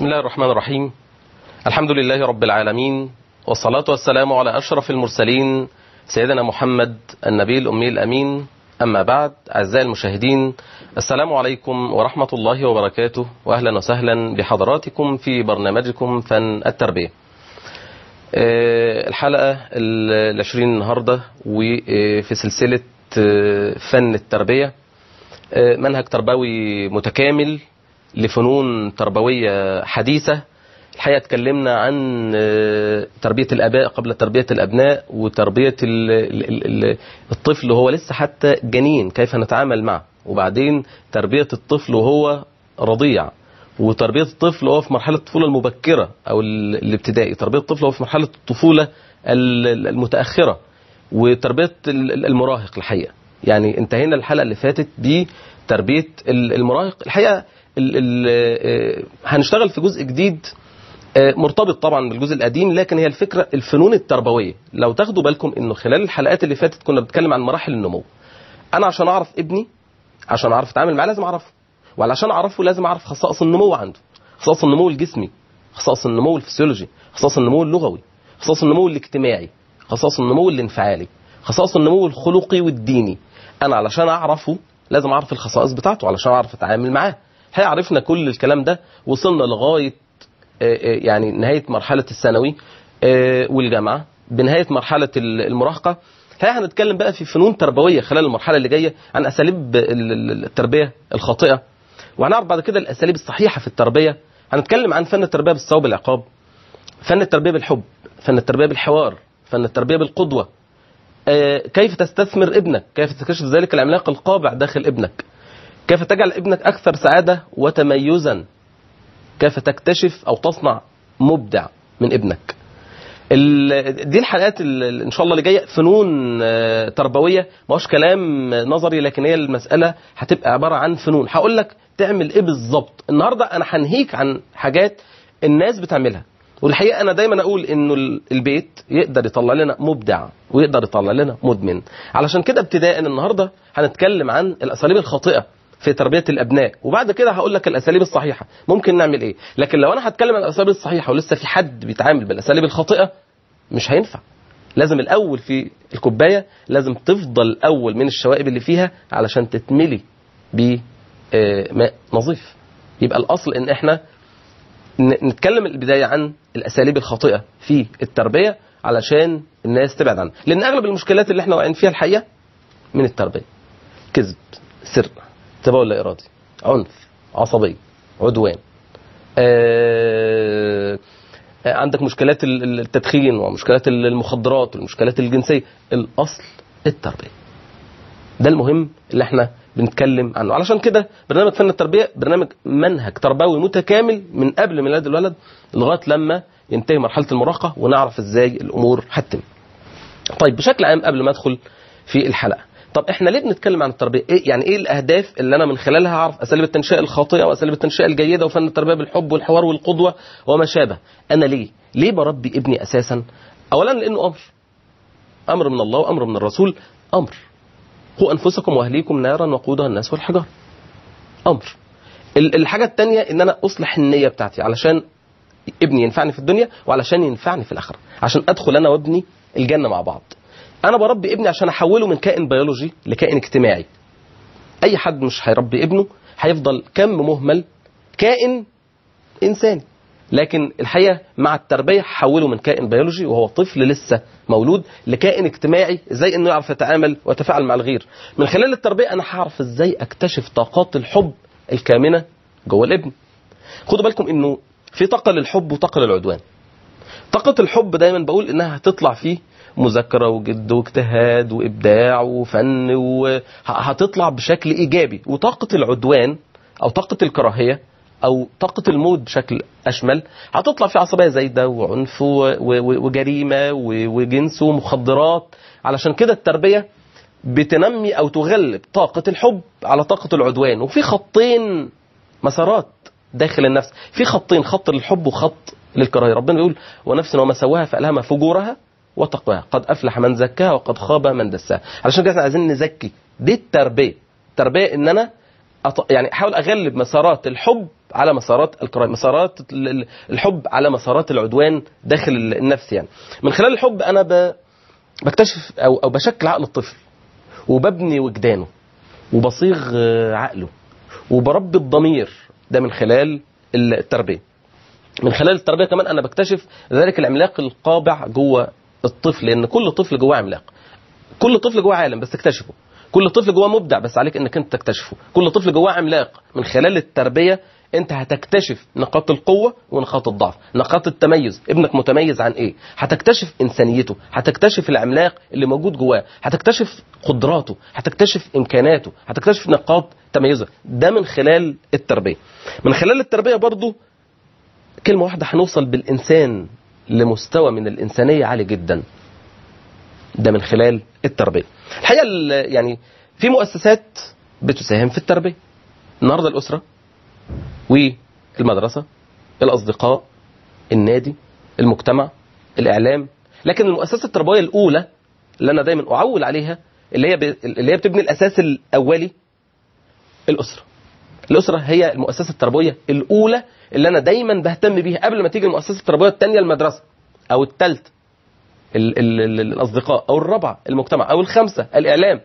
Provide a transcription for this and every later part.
بسم الله الرحمن الرحيم الحمد لله رب العالمين والصلاة والسلام على أشرف المرسلين سيدنا محمد النبي الأمي الأمين أما بعد أعزائي المشاهدين السلام عليكم ورحمة الله وبركاته وأهلا وسهلا بحضراتكم في برنامجكم فن التربية الحلقة العشرين النهاردة وفي سلسلة فن التربية منهج تربوي متكامل لفنون تربوية حديثة الحقيقة اتكلمنا عن تربية الآباء قبل تربية الأبناء وتربية الطفل وهو لسه حتى جنين كيف نتعامل معه وبعدين تربية الطفل وهو رضيع وتربية الطفل وهو في مرحلة الطفولة المبكرة أو الابتدائي تربية الطفل وهو في مرحلة الطفولة المتأخرة وتربية المراهق الحقيقة يعني انتهينا الحلقة اللي فاتت بتربية المراهق الحقيقة ال ال هنشتغل في جزء جديد مرتبط طبعا بالجزء القديم لكن هي الفكرة الفنون التربوية لو تاخدوا بالكم انه خلال الحلقات اللي فاتت كنا بنتكلم عن مراحل النمو انا عشان اعرف ابني عشان اعرف اتعامل معاه لازم اعرفه وعلشان اعرفه لازم اعرف خصائص النمو عنده خصائص النمو الجسمي خصائص النمو الفسيولوجي خصائص النمو اللغوي خصائص النمو الاجتماعي خصائص النمو الانفعالي خصائص النمو الخلقي والديني انا علشان اعرفه لازم اعرف الخصائص بتاعته علشان اعرف اتعامل معاه هي عرفنا كل الكلام ده وصلنا لغايه يعني نهايه مرحله الثانوي والجامعه بنهايه مرحله المراهقه هي هنتكلم بقى في فنون تربويه خلال المرحله اللي جايه عن اساليب التربيه الخاطئه وهنعرف بعد كده الاساليب الصحيحه في التربيه هنتكلم عن فن التربيه بالصواب والعقاب فن التربيه بالحب فن التربيه بالحوار فن التربيه بالقدوه كيف تستثمر ابنك كيف تكتشف ذلك العملاق القابع داخل ابنك كيف تجعل ابنك أكثر سعادة وتميزا كيف تكتشف أو تصنع مبدع من ابنك دي الحلقات ان شاء الله اللي جايه فنون تربويه ما هوش كلام نظري لكن هي المساله هتبقى عباره عن فنون هقول لك تعمل ايه بالظبط النهارده انا هنهيك عن حاجات الناس بتعملها والحقيقه انا دايما اقول انه البيت يقدر يطلع لنا مبدع ويقدر يطلع لنا مدمن علشان كده ابتداء النهارده هنتكلم عن الاساليب الخاطئه في تربيه الابناء وبعد كده هقول لك الاساليب الصحيحه ممكن نعمل ايه لكن لو انا هتكلم عن الاساليب الصحيحه ولسه في حد بيتعامل بالاساليب الخاطئه مش هينفع لازم الاول في الكوبايه لازم تفضل الاول من الشوائب اللي فيها علشان تتملي بماء نظيف يبقى الاصل ان احنا نتكلم البدايه عن الاساليب الخاطئه في التربيه علشان الناس تبعد عنها لان اغلب المشكلات اللي احنا واقعين فيها الحقيقه من التربيه كذب سرقه تبول لا ارادي عنف عصبيه عدوان آه عندك مشكلات التدخين ومشكلات المخدرات والمشكلات الجنسيه الاصل التربيه ده المهم اللي احنا بنتكلم عنه علشان كده برنامج فن التربيه برنامج منهج تربوي متكامل من قبل ميلاد الولد لغايه لما ينتهي مرحله المراهقه ونعرف ازاي الامور هتتم طيب بشكل عام قبل ما ادخل في الحلقه طب احنا ليه بنتكلم عن التربيه ايه يعني ايه الاهداف اللي انا من خلالها اعرف اساليب التنشئه الخاطئه واساليب التنشئه الجيده وفن التربيه بالحب والحوار والقدوه وما شابه انا ليه ليه بربي ابني اساسا اولا لانه امر امر من الله وامر من الرسول امر قوا انفسكم واهليكم نارا وقودها الناس والحجاره امر الحاجه الثانيه ان انا اصلح النيه بتاعتي علشان ابني ينفعني في الدنيا وعلشان ينفعني في الاخره عشان ادخل انا وابني الجنه مع بعض انا بربي ابني عشان احوله من كائن بيولوجي لكائن اجتماعي اي حد مش هيربي ابنه هيفضل كم مهمل كائن انساني لكن الحقيقه مع التربيه حوله من كائن بيولوجي وهو طفل لسه مولود لكائن اجتماعي ازاي انه يعرف يتعامل ويتفاعل مع الغير من خلال التربيه انا هعرف ازاي اكتشف طاقات الحب الكامنه جوه الابن خدوا بالكم انه في طاقه للحب وطاقه للعدوان طاقه الحب دايما بقول انها هتطلع فيه مذاكرة وجد واجتهاد وإبداع وفن وهتطلع بشكل إيجابي وطاقة العدوان أو طاقة الكراهية أو طاقة الموت بشكل أشمل هتطلع في عصبية زايدة وعنف وجريمة وجنس ومخدرات علشان كده التربية بتنمي أو تغلب طاقة الحب على طاقة العدوان وفي خطين مسارات داخل النفس في خطين خط للحب وخط للكراهية ربنا بيقول ونفس وما سواها فألهمها فجورها وتقواها قد افلح من زكاها وقد خاب من دساها علشان كده احنا عايزين نزكي دي التربيه التربيه ان انا أط... يعني احاول اغلب مسارات الحب على مسارات الكراهيه مسارات ال- ال- الحب على مسارات العدوان داخل ال- النفس يعني من خلال الحب انا ب... بكتشف او او بشكل عقل الطفل وببني وجدانه وبصيغ آه، عقله وبربي الضمير ده من خلال التربيه من خلال التربيه كمان انا بكتشف ذلك العملاق القابع جوه الطفل لان كل طفل جواه عملاق كل طفل جواه عالم بس اكتشفه كل طفل جواه مبدع بس عليك انك انت تكتشفه كل طفل جواه عملاق من خلال التربيه انت هتكتشف نقاط القوه ونقاط الضعف نقاط التميز ابنك متميز عن ايه هتكتشف انسانيته هتكتشف العملاق اللي موجود جواه هتكتشف قدراته هتكتشف امكاناته هتكتشف نقاط تميزه ده من خلال التربيه من خلال التربيه برضو كلمه واحده هنوصل بالانسان لمستوى من الانسانيه عالي جدا ده من خلال التربيه الحقيقه ال- يعني في مؤسسات بتساهم في التربيه النهارده الاسره والمدرسه الاصدقاء النادي المجتمع الاعلام لكن المؤسسه التربويه الاولى اللي انا دايما اعول عليها اللي هي ب... اللي هي بتبني الاساس الاولي الاسره الاسره هي المؤسسه التربويه الاولى اللي انا دايما بهتم بيها قبل ما تيجي المؤسسه التربويه الثانيه المدرسه او الثالثه ال- ال- ال- الاصدقاء او الرابعه المجتمع او الخامسه الاعلام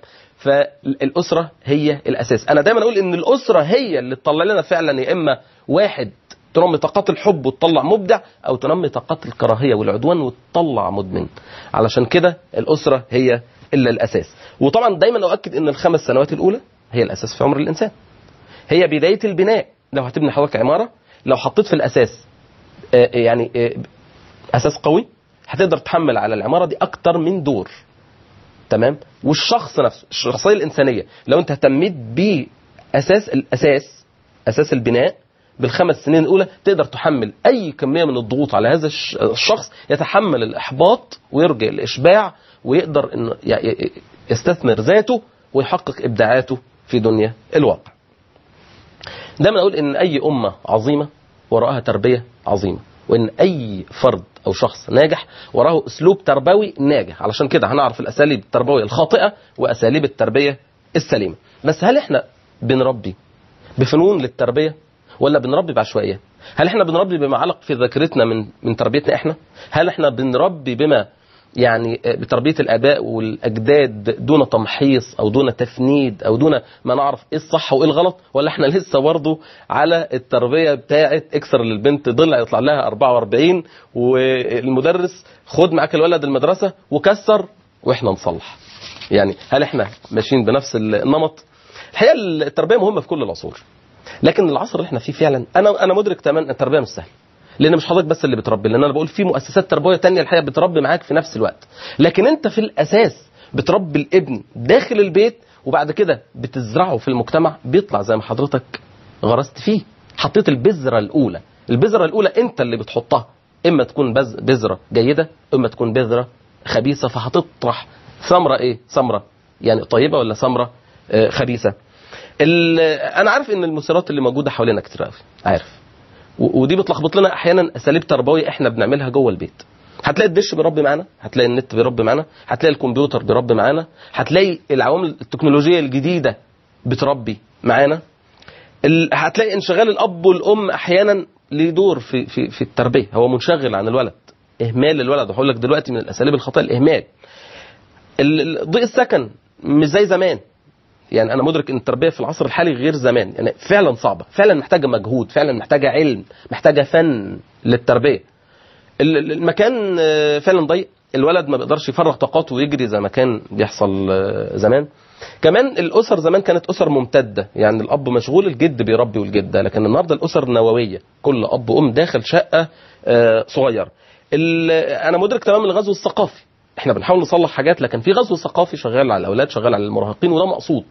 فالاسره هي الاساس انا دايما اقول ان الاسره هي اللي تطلع لنا فعلا يا اما واحد تنمي طاقات الحب وتطلع مبدع او تنمي طاقات الكراهيه والعدوان وتطلع مدمن علشان كده الاسره هي الا الاساس وطبعا دايما اؤكد ان الخمس سنوات الاولى هي الاساس في عمر الانسان هي بدايه البناء لو هتبني حضرتك عماره لو حطيت في الاساس آه، يعني آه، اساس قوي هتقدر تحمل على العماره دي اكتر من دور تمام والشخص نفسه الشخصيه الانسانيه لو انت اهتميت باساس الاساس اساس البناء بالخمس سنين الاولى تقدر تحمل اي كميه من الضغوط على هذا الش- الشخص يتحمل الاحباط ويرجع الاشباع ويقدر انه ي- ي- يستثمر ذاته ويحقق ابداعاته في دنيا الواقع دايما اقول ان اي امه عظيمه وراءها تربيه عظيمه وان اي فرد او شخص ناجح وراه اسلوب تربوي ناجح علشان كده هنعرف الاساليب التربويه الخاطئه واساليب التربيه السليمه بس هل احنا بنربي بفنون للتربيه ولا بنربي بعشوائيه هل احنا بنربي بما علق في ذاكرتنا من من تربيتنا احنا هل احنا بنربي بما يعني بتربيه الاباء والاجداد دون تمحيص او دون تفنيد او دون ما نعرف ايه الصح وايه الغلط ولا احنا لسه برضه على التربيه بتاعه اكسر للبنت ضلع يطلع لها 44 والمدرس خد معاك الولد المدرسه وكسر واحنا نصلح يعني هل احنا ماشيين بنفس النمط الحقيقه التربيه مهمه في كل العصور لكن العصر اللي احنا فيه فعلا انا انا مدرك تماما ان التربيه مش سهله لان مش حضرتك بس اللي بتربي لان انا بقول في مؤسسات تربويه تانية الحقيقه بتربي معاك في نفس الوقت لكن انت في الاساس بتربي الابن داخل البيت وبعد كده بتزرعه في المجتمع بيطلع زي ما حضرتك غرست فيه حطيت البذره الاولى البذره الاولى انت اللي بتحطها اما تكون بز- بذره جيده اما تكون بذره خبيثه فهتطرح ثمره ايه ثمره يعني طيبه ولا ثمره آه، خبيثه ال- انا عارف ان المثيرات اللي موجوده حوالينا كتير قوي عارف و- ودي بتلخبط لنا احيانا اساليب تربويه احنا بنعملها جوه البيت هتلاقي الدش بيربي معانا هتلاقي النت بيربي معانا هتلاقي الكمبيوتر بيربي معانا هتلاقي العوامل التكنولوجيه الجديده بتربي معانا ال- هتلاقي انشغال الاب والام احيانا ليه دور في في في التربيه هو منشغل عن الولد اهمال الولد وهقول لك دلوقتي من الاساليب الخاطئه الاهمال ال- ال- ضيق السكن مش زي زمان يعني انا مدرك ان التربيه في العصر الحالي غير زمان يعني فعلا صعبه فعلا محتاجه مجهود فعلا محتاجه علم محتاجه فن للتربيه ال- ال- المكان آه، فعلا ضيق الولد ما بيقدرش يفرغ طاقاته ويجري زي ما كان بيحصل آه، زمان كمان الاسر زمان كانت اسر ممتده يعني الاب مشغول الجد بيربي والجده لكن النهارده الاسر نوويه كل اب وام داخل شقه آه، صغير ال- انا مدرك تماما الغزو الثقافي احنا بنحاول نصلح حاجات لكن في غزو ثقافي شغال على الاولاد شغال على المراهقين وده مقصود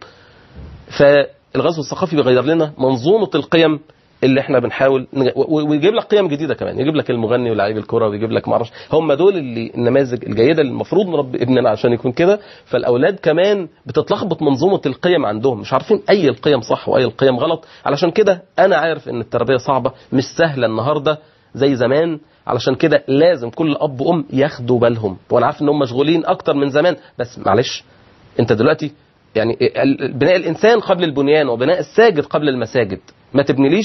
فالغزو الثقافي بيغير لنا منظومه القيم اللي احنا بنحاول نج- و- و- ويجيب لك قيم جديده كمان يجيب لك المغني ولاعيب الكره ويجيب لك معرفش هم دول اللي النماذج الجيده اللي المفروض نربي ابننا عشان يكون كده فالاولاد كمان بتتلخبط منظومه القيم عندهم مش عارفين اي القيم صح واي القيم غلط علشان كده انا عارف ان التربيه صعبه مش سهله النهارده زي زمان علشان كده لازم كل اب وام ياخدوا بالهم وانا عارف ان هم مشغولين اكتر من زمان بس معلش انت دلوقتي يعني ال- بناء الانسان قبل البنيان وبناء الساجد قبل المساجد ما تبنيليش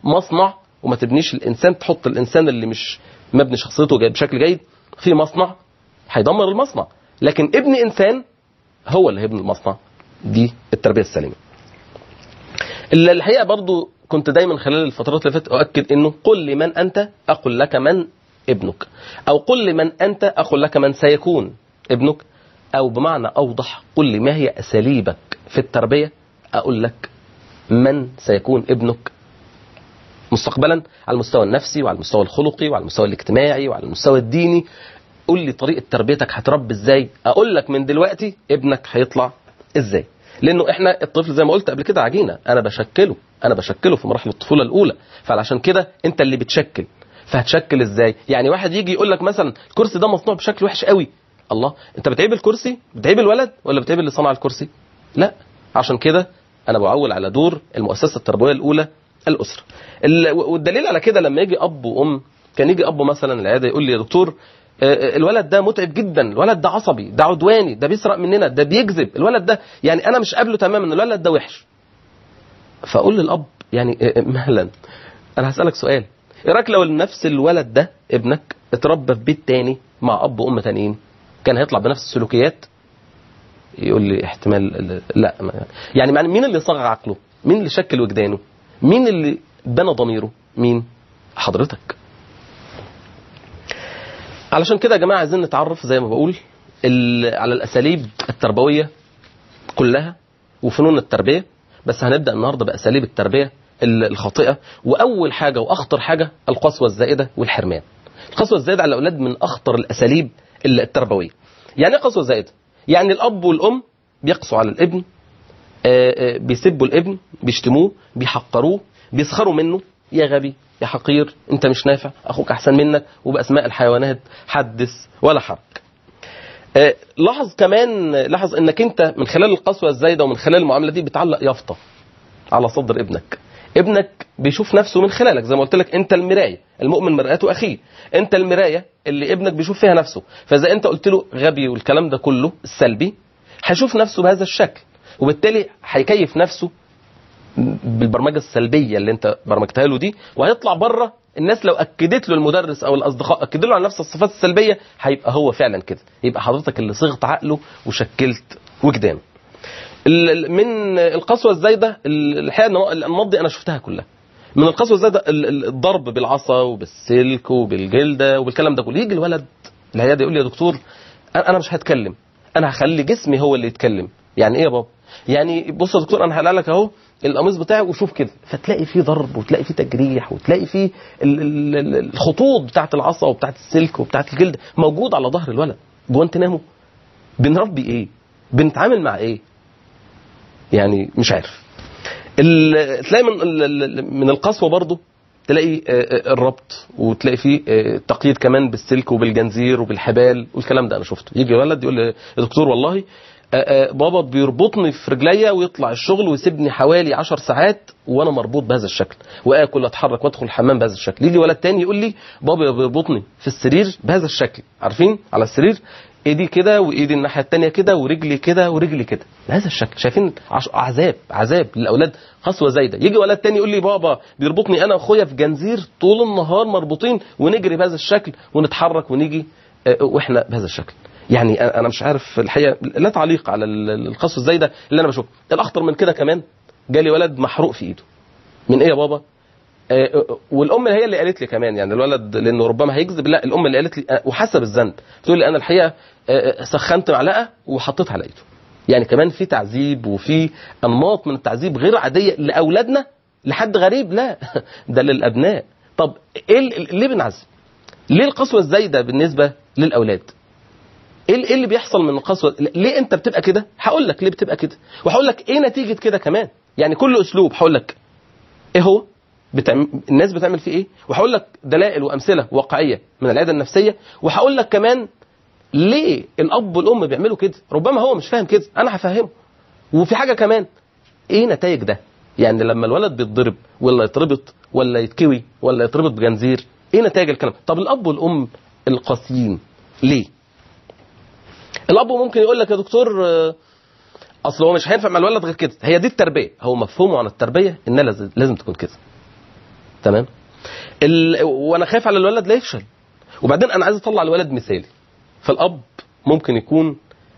مصنع وما تبنيش الانسان تحط الانسان اللي مش مبني شخصيته جيد بشكل جيد في مصنع هيدمر المصنع لكن ابن انسان هو اللي هيبني المصنع دي التربيه السليمه اللي الحقيقه برضو كنت دايما خلال الفترات اللي فاتت اؤكد انه قل لمن انت اقول لك من ابنك او قل لمن انت اقول لك من سيكون ابنك او بمعنى اوضح قل لي ما هي اساليبك في التربيه اقول لك من سيكون ابنك مستقبلا على المستوى النفسي وعلى المستوى الخلقي وعلى المستوى الاجتماعي وعلى المستوى الديني قول لي طريقه تربيتك هتربي ازاي اقول لك من دلوقتي ابنك هيطلع ازاي لانه احنا الطفل زي ما قلت قبل كده عجينه انا بشكله انا بشكله في مراحل الطفوله الاولى فعلشان كده انت اللي بتشكل فهتشكل ازاي يعني واحد يجي يقول لك مثلا الكرسي ده مصنوع بشكل وحش قوي الله انت بتعيب الكرسي بتعيب الولد ولا بتعيب اللي صنع الكرسي لا عشان كده انا بعول على دور المؤسسه التربويه الاولى الاسره ال- والدليل على كده لما يجي اب وام كان يجي اب مثلا العياده يقول لي يا دكتور آه، الولد ده متعب جدا الولد ده عصبي ده عدواني ده بيسرق مننا ده بيكذب الولد ده يعني انا مش قابله تماما الولد ده وحش فاقول للاب يعني آه، مهلا انا هسالك سؤال ايه رايك لو نفس الولد ده ابنك اتربى في بيت تاني مع اب وام تانيين كان هيطلع بنفس السلوكيات يقول لي احتمال لا ما- يعني معنى مين اللي صغر عقله مين اللي شكل وجدانه مين اللي بنى ضميره مين حضرتك علشان كده يا جماعه عايزين نتعرف زي ما بقول ال- على الاساليب التربويه كلها وفنون التربيه بس هنبدا النهارده باساليب التربيه ال- الخاطئه واول حاجه واخطر حاجه القسوه الزائده والحرمان القسوه الزائده على الاولاد من اخطر الاساليب ال- التربويه يعني ايه قسوه زائده يعني الاب والام بيقسوا على الابن آه، آه، بيسبوا الابن بيشتموه بيحقروه بيسخروا منه يا غبي يا حقير انت مش نافع اخوك احسن منك وباسماء الحيوانات حدث ولا حرج آه، لاحظ كمان لاحظ انك انت من خلال القسوه الزايده ومن خلال المعامله دي بتعلق يافطه على صدر ابنك ابنك بيشوف نفسه من خلالك زي ما قلت لك انت المرايه المؤمن مرآة اخيه انت المرايه اللي ابنك بيشوف فيها نفسه فاذا انت قلت له غبي والكلام ده كله السلبي هيشوف نفسه بهذا الشكل وبالتالي هيكيف نفسه بالبرمجه السلبيه اللي انت برمجتها له دي وهيطلع بره الناس لو اكدت له المدرس او الاصدقاء اكدوا له على نفس الصفات السلبيه هيبقى هو فعلا كده يبقى حضرتك اللي صغت عقله وشكلت وجدانه ال- ال- من القسوه الزايده ال- الحقيقه إن الانماط دي انا شفتها كلها من القسوه الزايده ال- ال- الضرب بالعصا وبالسلك وبالجلده وبالكلام ده كله يجي الولد العياده يقول لي يا دكتور انا أنا مش هتكلم انا هخلي جسمي هو اللي يتكلم يعني ايه يا بابا يعني بص يا دكتور انا هقلع لك اهو القميص بتاعي وشوف كده فتلاقي فيه ضرب وتلاقي فيه تجريح وتلاقي فيه ال- ال- ال- الخطوط بتاعت العصا وبتاعت السلك وبتاعت الجلد موجود على ظهر الولد جوانتنامو بنربي ايه بنتعامل مع ايه يعني مش عارف ال- تلاقي من ال- ال- من القسوه برضو تلاقي آه، آه، الربط وتلاقي فيه آه، تقييد كمان بالسلك وبالجنزير وبالحبال والكلام ده انا شفته يجي ولد يقول لي يا دكتور والله آه، آه، بابا بيربطني في رجليا ويطلع الشغل ويسيبني حوالي عشر ساعات وانا مربوط بهذا الشكل واكل واتحرك وادخل الحمام بهذا الشكل يجي ولد تاني يقول لي بابا بيربطني في السرير بهذا الشكل عارفين على السرير ايدي كده وايدي الناحيه الثانيه كده ورجلي كده ورجلي كده بهذا الشكل شايفين عش... عذاب عذاب للاولاد قسوه زايده يجي ولد تاني يقول لي بابا بيربطني انا واخويا في جنزير طول النهار مربوطين ونجري بهذا الشكل ونتحرك ونيجي آه، واحنا بهذا الشكل يعني انا أنا مش عارف الحقيقه لا تعليق على ال- القسوه الزايده اللي انا بشوفها الاخطر من كده كمان جالي ولد محروق في ايده من ايه يا بابا آه، والام هي اللي قالت لي كمان يعني الولد لانه ربما هيكذب لا الام اللي قالت لي آه، وحسب الذنب تقول لي انا الحقيقه آه، سخنت معلقه وحطيتها على ايده يعني كمان في تعذيب وفي انماط من التعذيب غير عاديه لاولادنا لحد غريب لا ده للابناء طب ايه ال- ليه بنعذب ليه القسوه الزايده بالنسبه للاولاد ايه ال- إيه اللي بيحصل من القسوه ليه انت بتبقى كده هقول لك ليه بتبقى كده وهقول لك ايه نتيجه كده كمان يعني كل اسلوب هقول لك ايه هو بتعم... الناس بتعمل فيه ايه وهقول لك دلائل وامثله واقعيه من العياده النفسيه وهقول لك كمان ليه الاب والام بيعملوا كده ربما هو مش فاهم كده انا هفهمه وفي حاجه كمان ايه نتائج ده يعني لما الولد بيتضرب ولا يتربط ولا يتكوي ولا يتربط بجنزير ايه نتائج الكلام طب الاب والام القاسيين ليه الاب ممكن يقول لك يا دكتور آه، اصل هو مش هينفع مع الولد غير كده هي دي التربيه هو مفهومه عن التربيه انها لازم, لازم تكون كده تمام ال... وانا خايف على الولد لا يفشل وبعدين انا عايز اطلع الولد مثالي فالاب ممكن يكون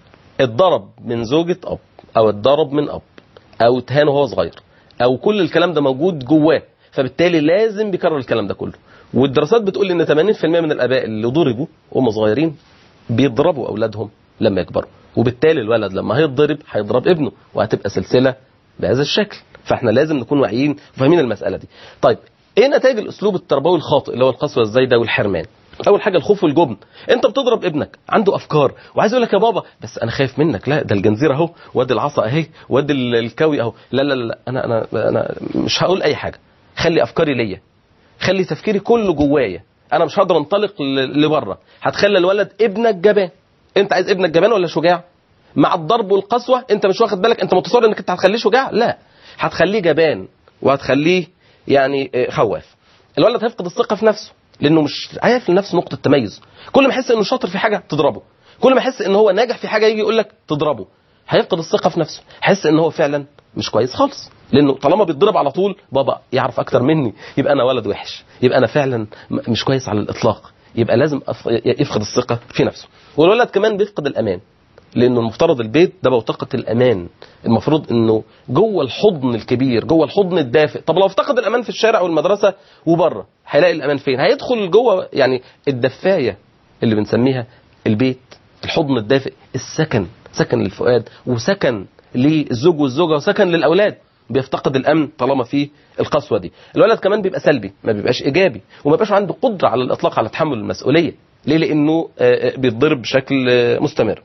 اتضرب من زوجة اب او اتضرب من اب او اتهان وهو صغير او كل الكلام ده موجود جواه فبالتالي لازم بيكرر الكلام ده كله والدراسات بتقول ان 80% من الاباء اللي ضربوا وهم صغيرين بيضربوا اولادهم لما يكبروا وبالتالي الولد لما هيتضرب هيضرب ابنه وهتبقى سلسله بهذا الشكل فاحنا لازم نكون واعيين وفاهمين المساله دي طيب ايه نتائج الاسلوب التربوي الخاطئ اللي هو القسوه الزايده والحرمان اول حاجه الخوف والجبن انت بتضرب ابنك عنده افكار وعايز يقول لك يا بابا بس انا خايف منك لا ده الجنزير اهو وادي العصا اهي وادي الكوي اهو لا لا لا انا انا انا مش هقول اي حاجه خلي افكاري ليا خلي تفكيري كله جوايا انا مش هقدر انطلق ل- لبره هتخلي الولد ابنك جبان انت عايز ابنك جبان ولا شجاع مع الضرب والقسوه انت مش واخد بالك انت متصور انك انت هتخليه شجاع لا هتخليه جبان وهتخليه يعني آه، خواف الولد هيفقد الثقه في نفسه لانه مش عارف لنفسه نقطه تميز كل ما يحس انه شاطر في حاجه تضربه كل ما يحس ان هو ناجح في حاجه يجي يقول لك تضربه هيفقد الثقه في نفسه هيحس ان هو فعلا مش كويس خالص لانه طالما بيتضرب على طول بابا يعرف اكتر مني يبقى انا ولد وحش يبقى انا فعلا م- مش كويس على الاطلاق يبقى لازم أف- يفقد الثقه في نفسه والولد كمان بيفقد الامان لانه المفترض البيت ده بوتقه الامان المفروض انه جوه الحضن الكبير جوه الحضن الدافئ طب لو افتقد الامان في الشارع والمدرسه وبره هيلاقي الامان فين هيدخل جوه يعني الدفايه اللي بنسميها البيت الحضن الدافئ السكن سكن للفؤاد وسكن للزوج والزوجه وسكن للاولاد بيفتقد الامن طالما في القسوه دي الولد كمان بيبقى سلبي ما بيبقاش ايجابي وما بيبقاش عنده قدره على الاطلاق على تحمل المسؤوليه ليه لانه آه، آه، بيتضرب بشكل آه، مستمر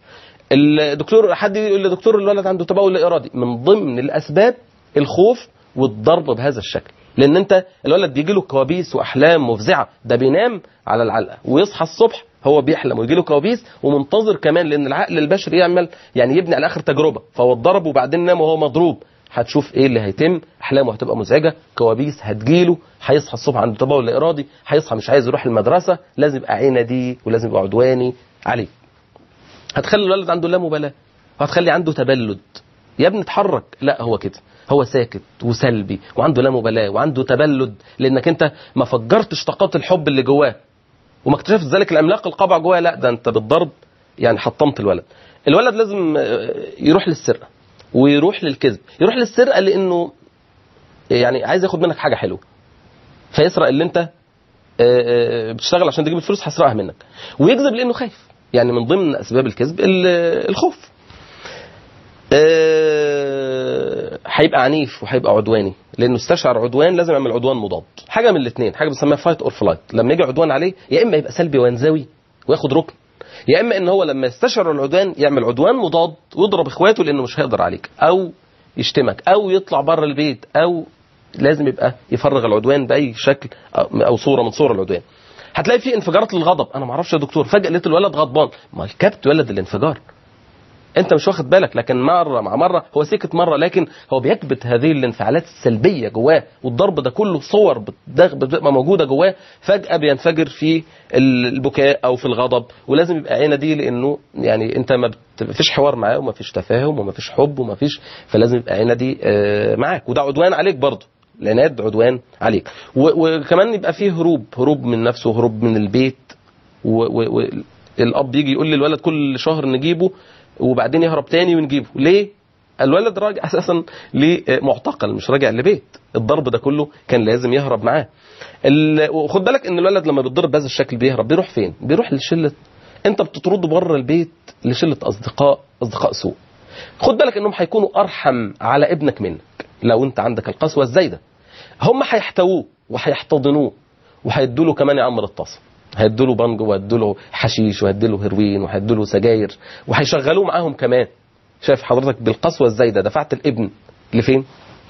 الدكتور حد يقول لدكتور الولد عنده تبول لا ارادي من ضمن الاسباب الخوف والضرب بهذا الشكل لان انت الولد بيجي له كوابيس واحلام مفزعه ده بينام على العلقه ويصحى الصبح هو بيحلم ويجي له كوابيس ومنتظر كمان لان العقل البشري يعمل يعني يبني على اخر تجربه فهو اتضرب وبعدين نام وهو مضروب هتشوف ايه اللي هيتم احلامه هتبقى مزعجه كوابيس هتجيله هيصحى الصبح عنده تبول لا ارادي هيصحى مش عايز يروح المدرسه لازم يبقى عندي ولازم يبقى عدواني عليه هتخلي الولد عنده لا مبالاه وهتخلي عنده تبلد يا ابني اتحرك لا هو كده هو ساكت وسلبي وعنده لا مبالاه وعنده تبلد لانك انت ما فجرتش طاقات الحب اللي جواه وما اكتشفت ذلك العملاق القابع جواه لا ده انت بالضرب يعني حطمت الولد الولد لازم آه، يروح للسرقه ويروح للكذب يروح للسرقه لانه يعني عايز ياخد منك حاجه حلوه فيسرق اللي انت آه، آه، بتشتغل عشان تجيب الفلوس هسرقها منك ويكذب لانه خايف يعني من ضمن اسباب الكذب ال- الخوف آه، هيبقى عنيف وهيبقى عدواني لانه استشعر عدوان لازم يعمل عدوان مضاد حاجه من الاثنين حاجه بنسميها فايت اور فلايت لما يجي عدوان عليه يا اما يبقى سلبي وينزوي وياخد ركن يا اما ان هو لما يستشعر العدوان يعمل عدوان مضاد ويضرب اخواته لانه مش هيقدر عليك او يشتمك او يطلع بره البيت او لازم يبقى يفرغ العدوان باي شكل او أو صوره من صور العدوان هتلاقي في انفجارات للغضب انا ما اعرفش يا دكتور فجاه لقيت الولد غضبان ما الكبت ولد الانفجار انت مش واخد بالك لكن مره مع مره هو سكت مره لكن هو بيكبت هذه الانفعالات السلبيه جواه والضرب ده كله صور بتدغ- بتبقى موجوده جواه فجاه بينفجر في البكاء او في الغضب ولازم يبقى عينه دي لانه يعني انت ما بت- فيش حوار معاه وما فيش تفاهم وما فيش حب وما فيش فلازم يبقى عينه دي آه، معاك وده عدوان عليك برضه العناد عدوان عليك و- وكمان يبقى فيه هروب هروب من نفسه هروب من البيت والاب يجي يقول للولد كل شهر نجيبه وبعدين يهرب تاني ونجيبه ليه الولد راجع اساسا لمعتقل مش راجع لبيت الضرب ده كله كان لازم يهرب معاه ال- وخد بالك ان الولد لما بيتضرب بهذا الشكل بيهرب بيروح فين بيروح لشله انت بتطرده بره البيت لشله اصدقاء اصدقاء سوء خد بالك انهم هيكونوا ارحم على ابنك منك لو انت عندك القسوه الزايده هم هيحتووه وهيحتضنوه وهيدوا له كمان يعمر الطاسه هيدوا له بانجو وهيدوا له حشيش وهيدوا له هيروين وهيدوا له سجاير وهيشغلوه معاهم كمان شايف حضرتك بالقسوه الزايده دفعت الابن لفين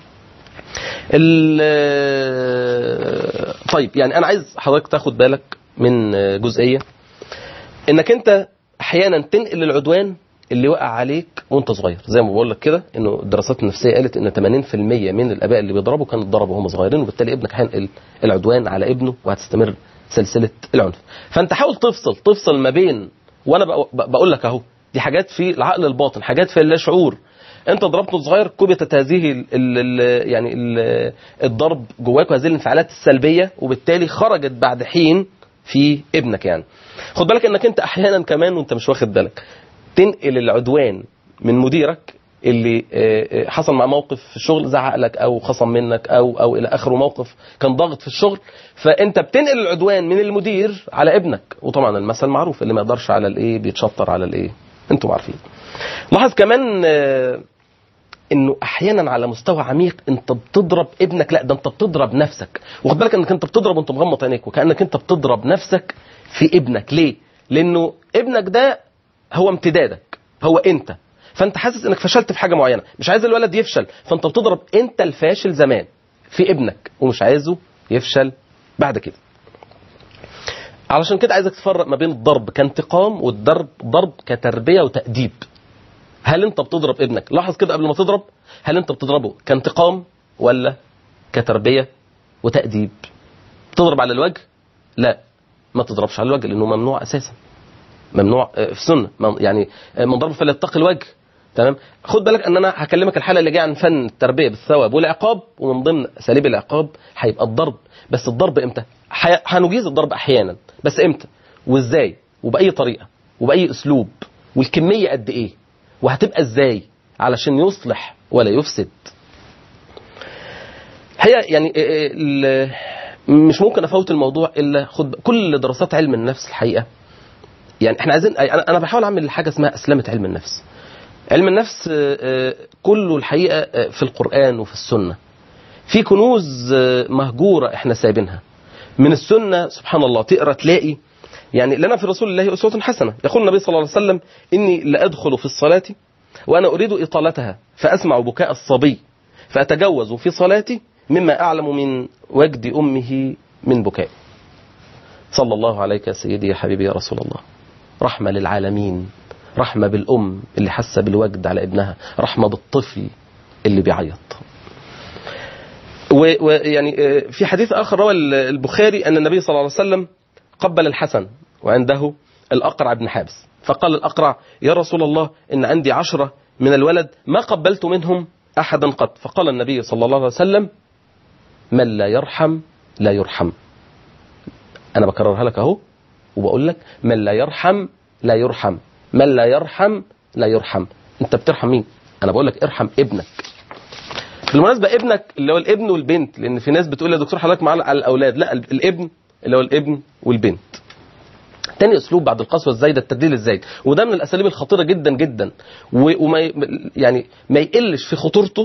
ال- طيب يعني انا عايز حضرتك تاخد بالك من جزئيه انك انت احيانا تنقل العدوان اللي وقع عليك وانت صغير زي ما بقول لك كده انه الدراسات النفسيه قالت ان 80% من الاباء اللي بيضربوا كانوا اتضربوا وهم صغيرين وبالتالي ابنك هينقل العدوان على ابنه وهتستمر سلسله العنف فانت حاول تفصل تفصل ما بين وانا بق- بقول لك اهو دي حاجات في العقل الباطن حاجات في اللاشعور انت ضربته صغير كبتت هذه ال ال يعني ال الضرب جواك وهذه الانفعالات السلبيه وبالتالي خرجت بعد حين في ابنك يعني خد بالك انك انت احيانا كمان وانت مش واخد بالك تنقل العدوان من مديرك اللي آه، آه، حصل مع موقف في الشغل زعق لك او خصم منك او او الى اخره موقف كان ضاغط في الشغل فانت بتنقل العدوان من المدير على ابنك وطبعا المثل معروف اللي ما يقدرش على الايه بيتشطر على الايه انتم عارفين لاحظ كمان آه، انه احيانا على مستوى عميق انت بتضرب ابنك لا ده انت بتضرب نفسك واخد بالك انك انت بتضرب وانت مغمض عينيك وكانك انت بتضرب نفسك في ابنك ليه لانه ابنك ده هو امتدادك هو انت فانت حاسس انك فشلت في حاجه معينه مش عايز الولد يفشل فانت بتضرب انت الفاشل زمان في ابنك ومش عايزه يفشل بعد كده علشان كده عايزك تفرق ما بين الضرب كانتقام والضرب ضرب كتربيه وتاديب هل انت بتضرب ابنك لاحظ كده قبل ما تضرب هل انت بتضربه كانتقام ولا كتربيه وتاديب تضرب على الوجه لا ما تضربش على الوجه لانه ممنوع اساسا ممنوع آه، في السنه من- يعني آه، من ضرب فليتقي الوجه تمام خد بالك ان انا هكلمك الحلقه اللي جايه عن فن التربيه بالثواب والعقاب ومن ضمن اساليب العقاب هيبقى الضرب بس الضرب امتى حي- هنجيز الضرب احيانا بس امتى وازاي وباي طريقه وباي اسلوب والكميه قد ايه وهتبقى ازاي علشان يصلح ولا يفسد هي يعني آه، آه، ال- مش ممكن افوت الموضوع الا خد كل دراسات علم النفس الحقيقه يعني احنا عايزين انا أنا بحاول اعمل حاجه اسمها اسلمه علم النفس علم النفس آه، آه، كله الحقيقه آه، في القران وفي السنه في كنوز آه، مهجوره احنا سايبينها من السنه سبحان الله تقرا تلاقي يعني لنا في رسول الله اسوه حسنه يقول النبي صلى الله عليه وسلم اني لادخل في الصلاه وانا اريد اطالتها فاسمع بكاء الصبي فاتجوز في صلاتي مما اعلم من وجد امه من بكائه صلى الله عليك يا سيدي يا حبيبي يا رسول الله رحمة للعالمين رحمة بالأم اللي حاسة بالوجد على ابنها رحمة بالطفل اللي بيعيط ويعني في حديث آخر روى البخاري أن النبي صلى الله عليه وسلم قبل الحسن وعنده الأقرع بن حابس فقال الأقرع يا رسول الله إن عندي عشرة من الولد ما قبلت منهم أحدا قط فقال النبي صلى الله عليه وسلم من لا يرحم لا يرحم أنا بكررها لك أهو وبقول لك من لا يرحم لا يرحم من لا يرحم لا يرحم انت بترحم مين انا بقول لك ارحم ابنك بالمناسبه ابنك اللي هو الابن والبنت لان في ناس بتقول يا دكتور حضرتك معلق على الاولاد لا الابن اللي هو الابن والبنت تاني اسلوب بعد القسوه الزايده التدليل الزايد وده من الاساليب الخطيره جدا جدا وما يعني ما يقلش في خطورته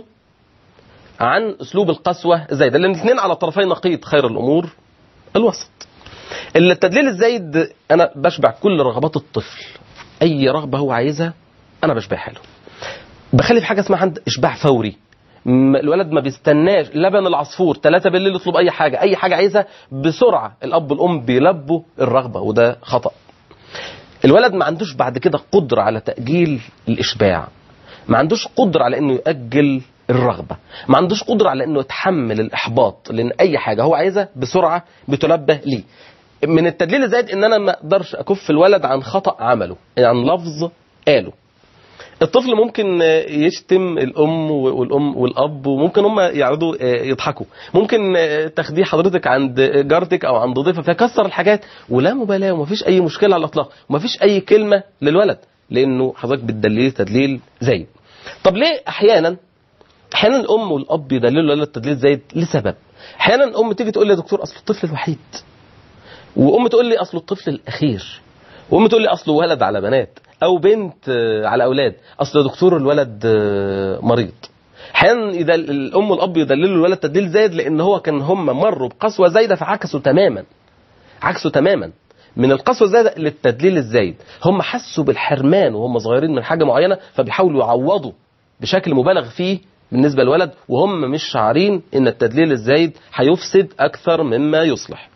عن اسلوب القسوه الزايده لان الاثنين على طرفي نقيض خير الامور الوسط التدليل الزايد انا بشبع كل رغبات الطفل اي رغبه هو عايزها انا بشبعها له بخلي في حاجه اسمها عند اشباع فوري الولد ما بيستناش لبن العصفور ثلاثة بالليل يطلب اي حاجه اي حاجه عايزها بسرعه الاب والام بيلبوا الرغبه وده خطا الولد ما عندوش بعد كده قدره على تاجيل الاشباع ما عندوش قدره على انه ياجل الرغبه ما عندوش قدره على انه يتحمل الاحباط لان اي حاجه هو عايزها بسرعه بتلبى ليه من التدليل الزايد ان انا ما اقدرش اكف الولد عن خطا عمله عن لفظ قاله الطفل ممكن يشتم الام والام والاب وممكن هم يقعدوا يضحكوا ممكن تاخديه حضرتك عند جارتك او عند ضيفه فيكسر الحاجات ولا مبالاه ومفيش اي مشكله على الاطلاق ومفيش اي كلمه للولد لانه حضرتك بتدليه تدليل زايد طب ليه احيانا احيانا الام والاب يدللوا الولد تدليل زايد لسبب احيانا الام تيجي تقول لي يا دكتور اصل الطفل الوحيد وام تقول لي اصله الطفل الاخير وام تقول لي اصله ولد على بنات او بنت على اولاد اصل دكتور الولد مريض احيانا اذا الام والاب يدللوا الولد تدليل زايد لان هو كان هم مروا بقسوه زايده فعكسوا تماما عكسوا تماما من القسوه الزايده للتدليل الزايد هم حسوا بالحرمان وهم صغيرين من حاجه معينه فبيحاولوا يعوضوا بشكل مبالغ فيه بالنسبه للولد وهم مش شعارين ان التدليل الزايد هيفسد اكثر مما يصلح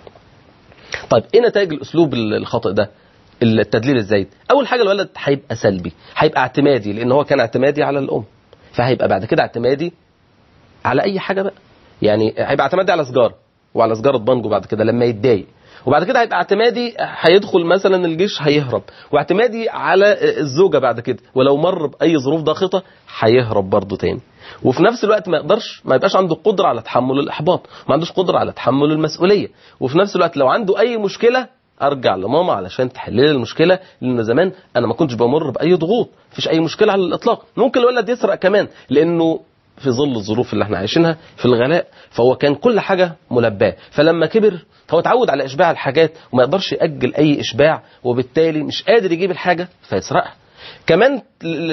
طيب ايه نتائج الاسلوب الخاطئ ده التدليل الزايد اول حاجه الولد هيبقى سلبي هيبقى اعتمادي لان هو كان اعتمادي على الام فهيبقى بعد كده اعتمادي على اي حاجه بقى يعني هيبقى اعتمادي على سجاره وعلى سجاره بانجو بعد كده لما يتضايق وبعد كده هيبقى اعتمادي هيدخل مثلا الجيش هيهرب واعتمادي على الزوجه بعد كده ولو مر باي ظروف ضاغطه هيهرب برضه تاني وفي نفس الوقت ما يقدرش ما يبقاش عنده قدره على تحمل الاحباط ما عندوش قدره على تحمل المسؤوليه وفي نفس الوقت لو عنده اي مشكله ارجع لماما علشان تحل لي المشكله لان زمان انا ما كنتش بمر باي ضغوط مفيش اي مشكله على الاطلاق ممكن الولد يسرق كمان لانه في ظل الظروف اللي احنا عايشينها في الغلاء فهو كان كل حاجه ملباه فلما كبر هو اتعود على اشباع الحاجات وما يقدرش ياجل اي اشباع وبالتالي مش قادر يجيب الحاجه فيسرقها كمان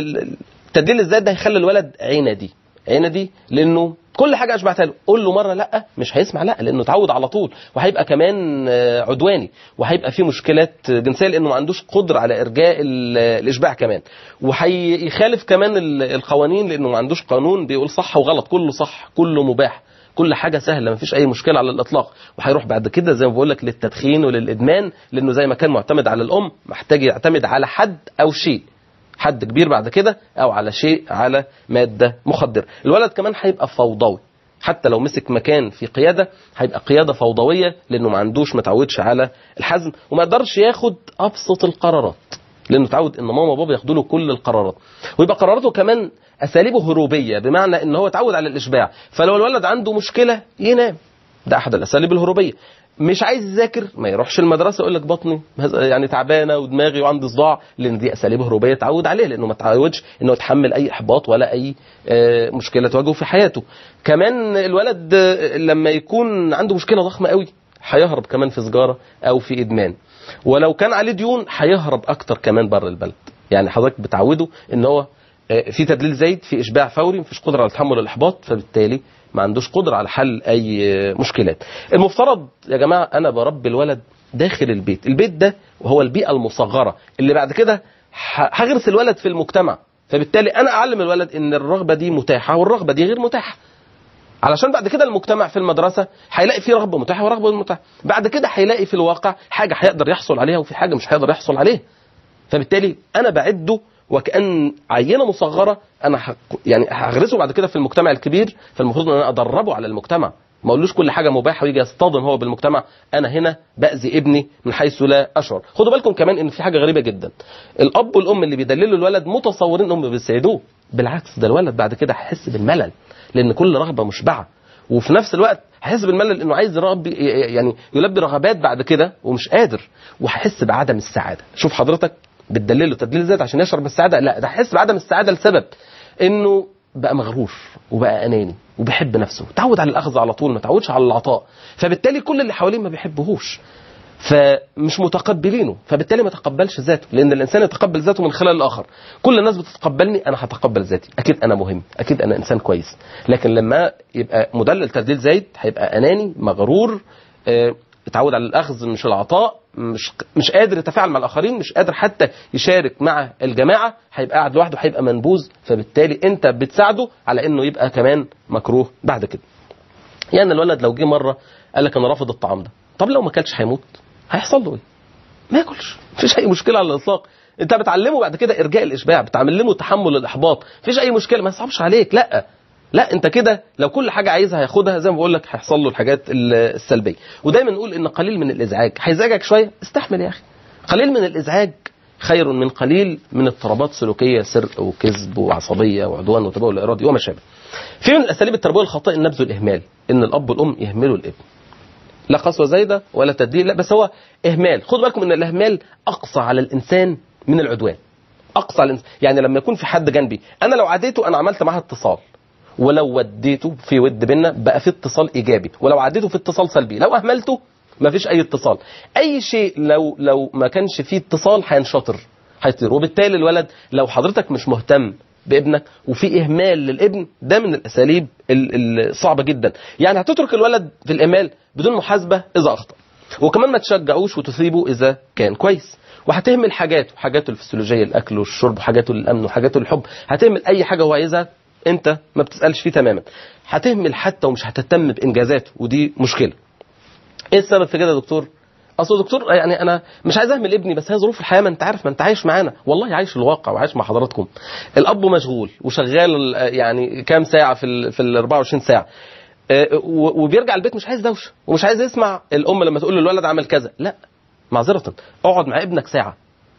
تدليل الذات ده هيخلي الولد عندي عندي لانه كل حاجه اشبعتها له قول له مره لا مش هيسمع لا لانه اتعود على طول وهيبقى كمان عدواني وهيبقى فيه مشكلات جنسيه لانه ما عندوش قدره على ارجاء الاشباع كمان وهيخالف كمان القوانين لانه ما عندوش قانون بيقول صح وغلط كله صح كله مباح كل حاجة سهلة مفيش أي مشكلة على الإطلاق وهيروح بعد كده زي ما بقول لك للتدخين وللإدمان لأنه زي ما كان معتمد على الأم محتاج يعتمد على حد أو شيء حد كبير بعد كده او على شيء على ماده مخدره الولد كمان هيبقى فوضوي حتى لو مسك مكان في قياده هيبقى قياده فوضويه لانه ما عندوش ما تعودش على الحزم وما يقدرش ياخد ابسط القرارات لانه اتعود ان ماما وبابا ياخدوا له كل القرارات ويبقى قراراته كمان اساليبه هروبيه بمعنى ان هو اتعود على الاشباع فلو الولد عنده مشكله ينام ده احد الاساليب الهروبيه مش عايز يذاكر ما يروحش المدرسه يقول لك بطني يعني تعبانه ودماغي وعندي صداع لان دي اساليب هروبيه اتعود عليها لانه ما اتعودش انه يتحمل اي احباط ولا اي مشكله تواجهه في حياته كمان الولد لما يكون عنده مشكله ضخمه قوي هيهرب كمان في سجاره او في ادمان ولو كان عليه ديون هيهرب اكتر كمان بره البلد يعني حضرتك بتعوده ان هو في تدليل زايد في اشباع فوري مفيش قدره على تحمل الاحباط فبالتالي ما عندوش قدرة على حل أي مشكلات المفترض يا جماعة أنا بربي الولد داخل البيت البيت ده وهو البيئة المصغرة اللي بعد كده هغرس الولد في المجتمع فبالتالي أنا أعلم الولد إن الرغبة دي متاحة والرغبة دي غير متاحة علشان بعد كده المجتمع في المدرسة هيلاقي فيه رغبة متاحة ورغبة متاحة بعد كده هيلاقي في الواقع حاجة هيقدر يحصل عليها وفي حاجة مش هيقدر يحصل عليها فبالتالي أنا بعده وكأن عينة مصغرة أنا حق يعني هغرسه بعد كده في المجتمع الكبير فالمفروض أن أنا أدربه على المجتمع ما اقولوش كل حاجه مباحه ويجي يصطدم هو بالمجتمع انا هنا باذي ابني من حيث لا اشعر خدوا بالكم كمان ان في حاجه غريبه جدا الاب والام اللي بيدللوا الولد متصورين انهم بيسعدوه بالعكس ده الولد بعد كده هيحس بالملل لان كل رغبه مشبعه وفي نفس الوقت هيحس بالملل انه عايز يربي يعني يلبي رغبات بعد كده ومش قادر وهيحس بعدم السعاده شوف حضرتك بتدلله تدليل ذات عشان يشعر بالسعاده لا ده هيحس بعدم السعاده لسبب انه بقى مغرور وبقى اناني وبيحب نفسه تعود على الاخذ على طول ما تعودش على العطاء فبالتالي كل اللي حواليه ما بيحبهوش فمش متقبلينه فبالتالي ما تقبلش ذاته لان الانسان يتقبل ذاته من خلال الاخر كل الناس بتتقبلني انا هتقبل ذاتي اكيد انا مهم اكيد انا انسان كويس لكن لما يبقى مدلل تدليل زايد هيبقى اناني مغرور اه اتعود على الاخذ مش العطاء مش مش قادر يتفاعل مع الاخرين مش قادر حتى يشارك مع الجماعه هيبقى قاعد لوحده هيبقى منبوذ فبالتالي انت بتساعده على انه يبقى كمان مكروه بعد كده يعني الولد لو جه مره قال لك انا رافض الطعام ده طب لو ما اكلش هيموت هيحصل له ايه ما ياكلش مفيش اي مشكله على الاطلاق انت بتعلمه بعد كده ارجاء الاشباع بتعلمه تحمل الاحباط مفيش اي مشكله ما يصعبش عليك لا لا انت كده لو كل حاجه عايزها هياخدها زي ما بقول لك هيحصل له الحاجات السلبيه ودايما نقول ان قليل من الازعاج هيزعجك شويه استحمل يا اخي قليل من الازعاج خير من قليل من اضطرابات سلوكيه سرقه وكذب وعصبيه وعدوان وتبول ارادي وما شابه في من الاساليب التربويه الخاطئه النبذ والاهمال ان الاب والام يهملوا الابن لا قسوه زايده ولا تدليل لا بس هو اهمال خدوا بالكم ان الاهمال اقصى على الانسان من العدوان اقصى على الانسان يعني لما يكون في حد جنبي انا لو عديته انا عملت معاه اتصال ولو وديته في ود بينا بقى في اتصال ايجابي ولو عديته في اتصال سلبي لو اهملته ما فيش اي اتصال اي شيء لو لو ما كانش فيه اتصال هينشطر هيطير وبالتالي الولد لو حضرتك مش مهتم بابنك وفي اهمال للابن ده من الاساليب الصعبه جدا يعني هتترك الولد في الاهمال بدون محاسبه اذا اخطا وكمان ما تشجعوش وتثيبه اذا كان كويس وهتهمل حاجاته حاجاته الفسيولوجيه الاكل والشرب وحاجاته للامن وحاجاته للحب هتهمل اي حاجه هو عايزها انت ما بتسالش فيه تماما هتهمل حتى ومش هتهتم بانجازاته ودي مشكله ايه السبب في كده يا دكتور اصل دكتور يعني انا مش عايز اهمل ابني بس هي ظروف الحياه ما انت عارف ما انت عايش معانا والله عايش الواقع وعايش مع حضراتكم الاب مشغول وشغال يعني كام ساعه في ال في ال 24 ساعه آه، و- وبيرجع البيت مش عايز دوشه ومش عايز يسمع الام لما تقول له الولد عمل كذا لا معذره اقعد مع ابنك ساعه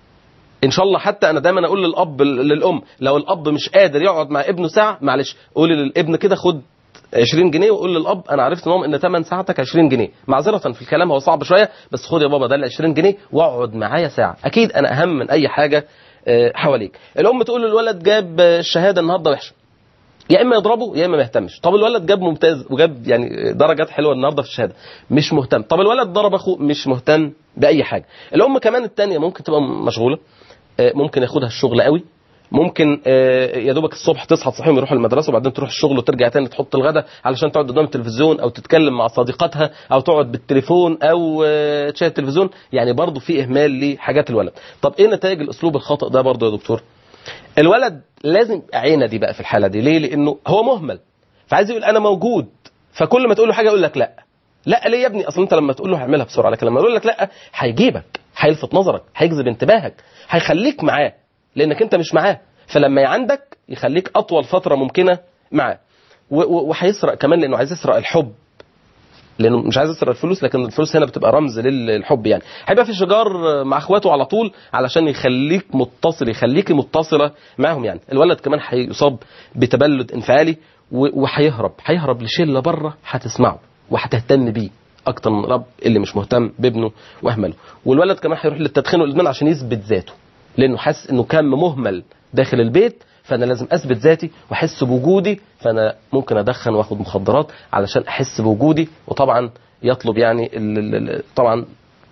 ان شاء الله حتى انا دايما اقول للاب للام لو الاب مش قادر يقعد مع ابنه ساعه معلش قولي للابن كده خد 20 جنيه وقول للاب انا عرفت ان هو ان ثمن ساعتك 20 جنيه معذره في الكلام هو صعب شويه بس خد يا بابا ده ال 20 جنيه واقعد معايا ساعه اكيد انا اهم من اي حاجه آه، حواليك الام تقول للولد جاب آه، الشهاده النهارده وحشه يا اما يضربه يا اما ما يهتمش طب الولد جاب ممتاز وجاب يعني درجات حلوه النهارده في الشهاده مش مهتم طب الولد ضرب اخوه مش مهتم باي حاجه الام كمان الثانيه ممكن تبقى مشغوله آه، ممكن ياخدها الشغل قوي ممكن آه، يا دوبك الصبح تصحى تصحيهم يروحوا المدرسه وبعدين تروح الشغل وترجع تاني تحط الغداء علشان تقعد قدام التلفزيون او تتكلم مع صديقاتها او تقعد بالتليفون او آه، تشاهد التلفزيون يعني برضه في اهمال لحاجات الولد طب ايه نتائج الاسلوب الخاطئ ده برضه يا دكتور الولد لازم يبقى عينه دي بقى في الحاله دي ليه لانه هو مهمل فعايز يقول انا موجود فكل ما تقول له حاجه يقول لك لا لا ليه يا ابني اصل انت لما تقول له هيعملها بسرعه لكن لما يقول لك لا هيجيبك هيلفت نظرك هيجذب انتباهك هيخليك معاه لانك انت مش معاه فلما عندك يخليك اطول فتره ممكنه معاه و- و- وهيسرق كمان لانه عايز يسرق الحب لانه مش عايز يسرق الفلوس لكن الفلوس هنا بتبقى رمز للحب يعني هيبقى في شجار مع اخواته على طول علشان يخليك متصل يخليكي متصله معاهم يعني الولد كمان هيصاب بتبلد انفعالي و- وهيهرب هيهرب لشله بره هتسمعه وهتهتم بيه اكتر من الاب اللي مش مهتم بابنه واهمله والولد كمان هيروح للتدخين والادمان عشان يثبت ذاته لانه حاسس انه كان مهمل داخل البيت فانا لازم اثبت ذاتي واحس بوجودي فانا ممكن ادخن واخد مخدرات علشان احس بوجودي وطبعا يطلب يعني ال- ال- ال- طبعا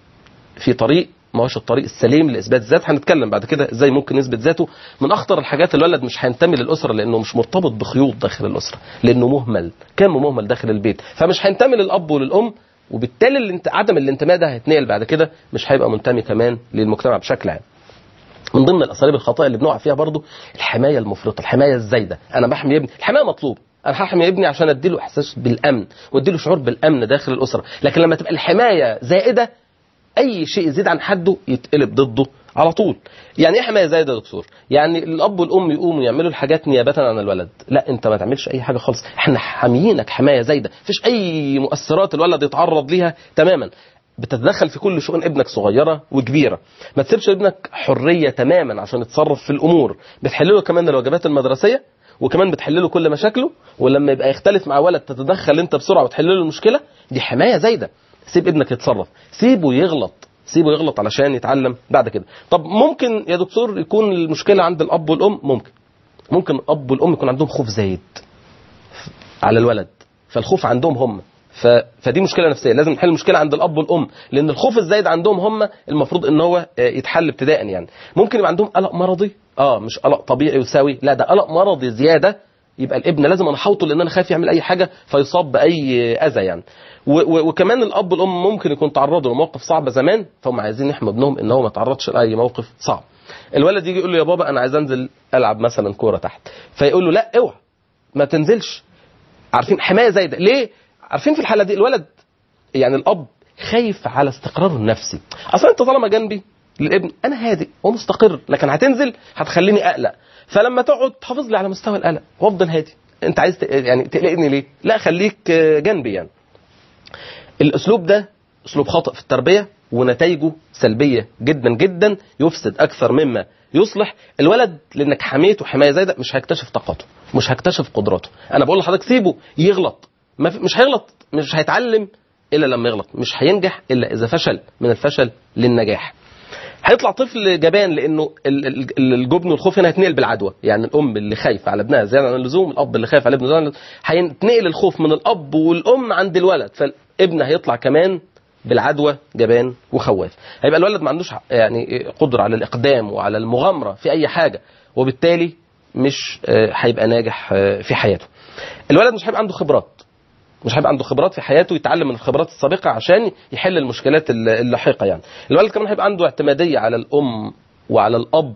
في طريق ما هوش الطريق السليم لاثبات الذات هنتكلم بعد كده ازاي ممكن يثبت ذاته من اخطر الحاجات الولد مش هينتمي للاسره لانه مش مرتبط بخيوط داخل الاسره لانه مهمل كان مهمل داخل البيت فمش هينتمي للاب وللام وبالتالي الانت... عدم الانتماء ده هيتنقل بعد كده مش هيبقى منتمي كمان للمجتمع بشكل عام من ضمن الاساليب الخاطئه اللي بنقع فيها برضو الحمايه المفرطه الحمايه الزايده انا بحمي ابني الحمايه مطلوب انا هحمي ابني عشان اديله احساس بالامن واديله شعور بالامن داخل الاسره لكن لما تبقى الحمايه زائده اي شيء يزيد عن حده يتقلب ضده على طول يعني ايه حمايه زايده يا دكتور يعني الاب والام يقوموا يعملوا الحاجات نيابه عن الولد لا انت ما تعملش اي حاجه خالص احنا حاميينك حمايه زايده مفيش اي مؤثرات الولد يتعرض ليها تماما بتتدخل في كل شؤون ابنك صغيره وكبيره ما تسيبش ابنك حريه تماما عشان يتصرف في الامور بتحل له كمان الواجبات المدرسيه وكمان بتحل له كل مشاكله ولما يبقى يختلف مع ولد تتدخل انت بسرعه وتحل له المشكله دي حمايه زايده سيب ابنك يتصرف سيبه يغلط سيبه يغلط علشان يتعلم بعد كده طب ممكن يا دكتور يكون المشكله عند الاب والام ممكن ممكن الاب والام يكون عندهم خوف زايد على الولد فالخوف عندهم هم ف... فدي مشكله نفسيه لازم نحل المشكله عند الاب والام لان الخوف الزايد عندهم هم المفروض ان هو آه، يتحل ابتداء يعني ممكن يبقى عندهم قلق مرضي اه مش قلق طبيعي وسوي لا ده قلق مرضي زياده يبقى الابن لازم انا احوطه لان انا خايف يعمل اي حاجه فيصاب باي اذى يعني و... و... وكمان الاب والام ممكن يكون تعرضوا لمواقف صعبه زمان فهم عايزين يحموا ابنهم ان هو ما تعرضش لاي موقف صعب الولد يجي يقول له يا بابا انا عايز انزل العب مثلا كوره تحت فيقول له لا اوعى ما تنزلش عارفين حمايه زايده ليه عارفين في الحاله دي الولد يعني الاب خايف على استقراره النفسي اصلا انت طالما جنبي للابن انا هادئ ومستقر لكن هتنزل هتخليني اقلق فلما تقعد تحافظ لي على مستوى القلق وافضل هادي انت عايز ت- يعني تقلقني ليه لا خليك آه، جنبي يعني الاسلوب ده اسلوب خاطئ في التربيه ونتائجه سلبيه جدا جدا يفسد اكثر مما يصلح الولد لانك حميته حمايه زايده مش هيكتشف طاقته مش هيكتشف قدراته انا بقول لحضرتك سيبه يغلط ما في مش هيغلط مش هيتعلم الا لما يغلط مش هينجح الا اذا فشل من الفشل للنجاح هيطلع طفل جبان لانه ال- ال- الجبن والخوف هنا هيتنقل بالعدوى يعني الام اللي خايفه على ابنها زياده عن اللزوم الاب اللي خايف على ابنه زياده عن اللزوم هينتقل الخوف من الاب والام عند الولد فالابن هيطلع كمان بالعدوى جبان وخواف هيبقى الولد ما عندوش يعني قدره على الاقدام وعلى المغامره في اي حاجه وبالتالي مش آه، هيبقى ناجح آه، في حياته الولد مش هيبقى عنده خبرات مش هيبقى عنده خبرات في حياته يتعلم من الخبرات السابقه عشان يحل المشكلات الل- اللاحقه يعني الولد كمان هيبقى عنده اعتماديه على الام وعلى الاب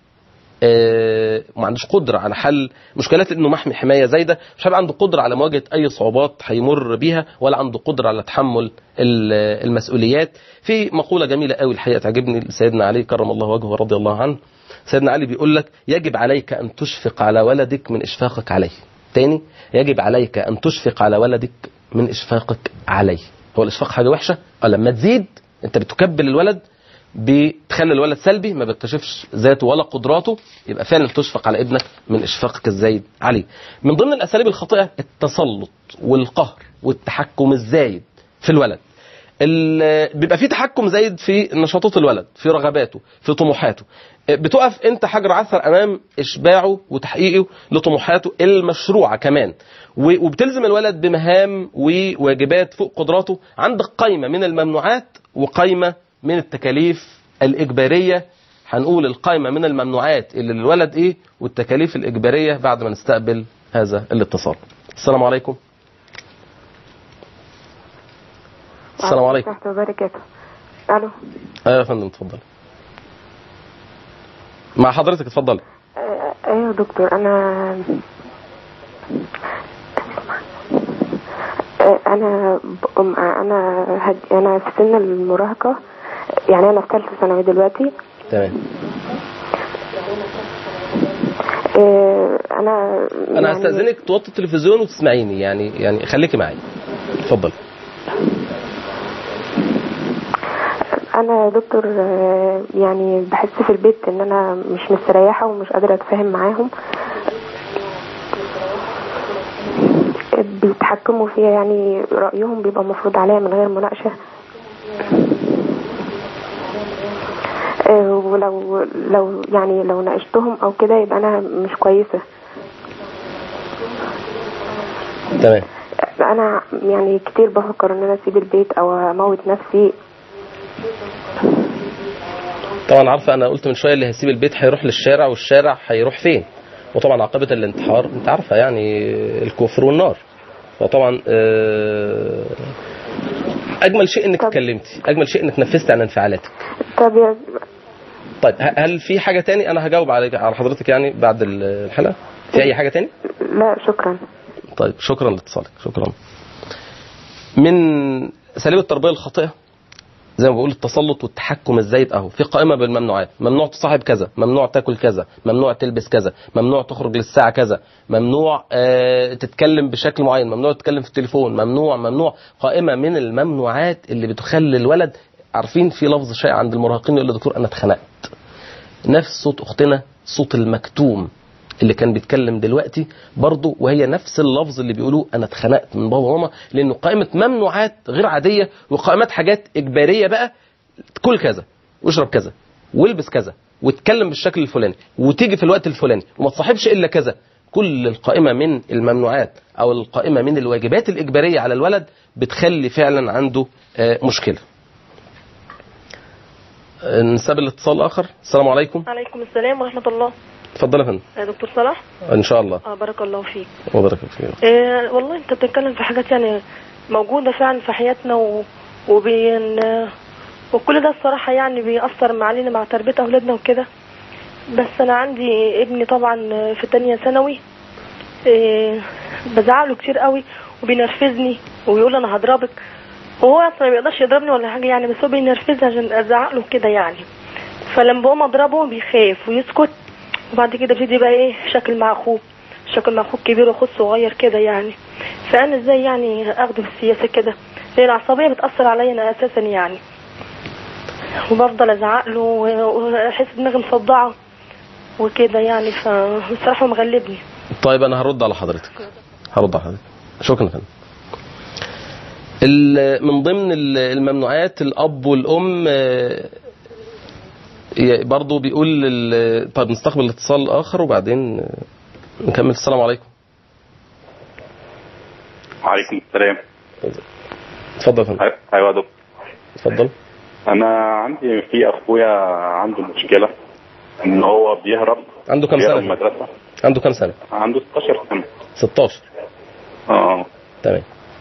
آه، وما عندوش قدره على حل مشكلات لانه محمي حمايه زايده مش هيبقى عنده قدره على مواجهه اي صعوبات هيمر بيها ولا عنده قدره على تحمل ال- المسؤوليات في مقوله جميله قوي الحقيقه تعجبني سيدنا علي كرم الله وجهه ورضي الله عنه سيدنا علي بيقول لك يجب عليك ان تشفق على ولدك من اشفاقك عليه تاني يجب عليك ان تشفق على ولدك من اشفاقك عليه هو الاشفاق حاجه وحشه اه لما تزيد انت بتكبل الولد بتخلي الولد سلبي ما بيكتشفش ذاته ولا قدراته يبقى فعلا تشفق على ابنك من اشفاقك الزايد عليه من ضمن الاساليب الخاطئه التسلط والقهر والتحكم الزايد في الولد ال- بيبقى في تحكم زايد في نشاطات الولد في رغباته في طموحاته بتقف انت حجر عثر امام اشباعه وتحقيقه لطموحاته المشروعه كمان و- وبتلزم الولد بمهام وواجبات فوق قدراته عندك قائمه من الممنوعات وقائمه من التكاليف الاجباريه هنقول القائمه من الممنوعات اللي للولد ايه والتكاليف الاجباريه بعد ما نستقبل هذا الاتصال السلام عليكم السلام عليكم ورحمة الله وبركاته الو ايوه يا فندم اتفضل مع حضرتك اتفضل آه، ايوه يا دكتور انا آه، انا ب- أم- انا هد... انا في سن المراهقه يعني انا في ثالثه ثانوي دلوقتي تمام آه، انا انا يعني هستاذنك توطي التلفزيون وتسمعيني يعني يعني خليكي معايا اتفضل انا يا دكتور آه، يعني بحس في البيت ان انا مش مستريحه ومش قادره اتفاهم معاهم بيتحكموا فيا يعني رايهم بيبقى مفروض عليا من غير مناقشه آه، ولو لو يعني لو ناقشتهم او كده يبقى انا مش كويسه تمام انا يعني كتير بفكر ان انا اسيب البيت او اموت نفسي طبعا عارفه انا قلت من شويه اللي هيسيب البيت هيروح للشارع والشارع هيروح فين وطبعا عاقبه الانتحار انت عارفه يعني الكفر والنار فطبعا آه، اجمل شيء انك طب- اتكلمتي اجمل شيء انك نفذت عن انفعالاتك طب يا طيب ه- هل في حاجه تاني انا هجاوب على على حضرتك يعني بعد الحلقه في اي حاجه تاني لا شكرا طيب شكرا لاتصالك شكرا من اساليب التربيه الخاطئه زي ما بقول التسلط والتحكم الزايد اهو في قائمه بالممنوعات ممنوع تصاحب كذا ممنوع تاكل كذا ممنوع تلبس كذا ممنوع تخرج للساعه كذا ممنوع آه تتكلم بشكل معين ممنوع تتكلم في التليفون ممنوع ممنوع قائمه من الممنوعات اللي بتخلي الولد عارفين في لفظ شائع عند المراهقين يقول للدكتور انا اتخنقت نفس صوت اختنا صوت المكتوم اللي كان بيتكلم دلوقتي برضه وهي نفس اللفظ اللي بيقولوه انا اتخنقت من بابا وماما لانه قائمه ممنوعات غير عاديه وقائمات حاجات اجباريه بقى كل كذا واشرب كذا والبس كذا واتكلم بالشكل الفلاني وتيجي في الوقت الفلاني وما تصاحبش الا كذا كل القائمه من الممنوعات او القائمه من الواجبات الاجباريه على الولد بتخلي فعلا عنده آه، مشكله آه، نستقبل اتصال اخر السلام عليكم عليكم السلام ورحمة الله اتفضل يا فندم يا دكتور صلاح ان شاء الله آه بارك الله فيك وبارك فيك إيه والله انت بتتكلم في حاجات يعني موجودة فعلا في حياتنا و... وبين وكل ده الصراحة يعني بيأثر مع علينا مع تربية أولادنا وكده بس أنا عندي ابني طبعا في تانية ثانوي إيه بزعله كتير قوي وبينرفزني ويقول أنا هضربك وهو أصلا ما بيقدرش يضربني ولا حاجة يعني بس هو بينرفزني عشان أزعق له كده يعني فلما بقوم أضربه بيخاف ويسكت وبعد كده بيبتدي بقى إيه شكل مع أخوه شكل مع أخوه الكبير وأخوه الصغير كده يعني فأنا إزاي يعني أخده في السياسة كده لأن العصبية بتأثر عليا أنا أساسا يعني وبفضل ازعق له واحس دماغي مصدعه وكده يعني فبصراحه مغلبني طيب انا هرد على حضرتك هرد على حضرتك شكرا يا فندم ال- من ضمن ال- الممنوعات الاب والام آه، ي- برضو بيقول ال- طيب نستقبل الاتصال الاخر وبعدين آه، نكمل السلام عليكم وعليكم السلام اتفضل يا فندم أي- ايوه يا دكتور اتفضل انا عندي في اخويا عنده مشكله ان هو بيهرب عنده كام بيهرب سنه من المدرسه عنده كام سنه عنده 16 سنه 16 اه تمام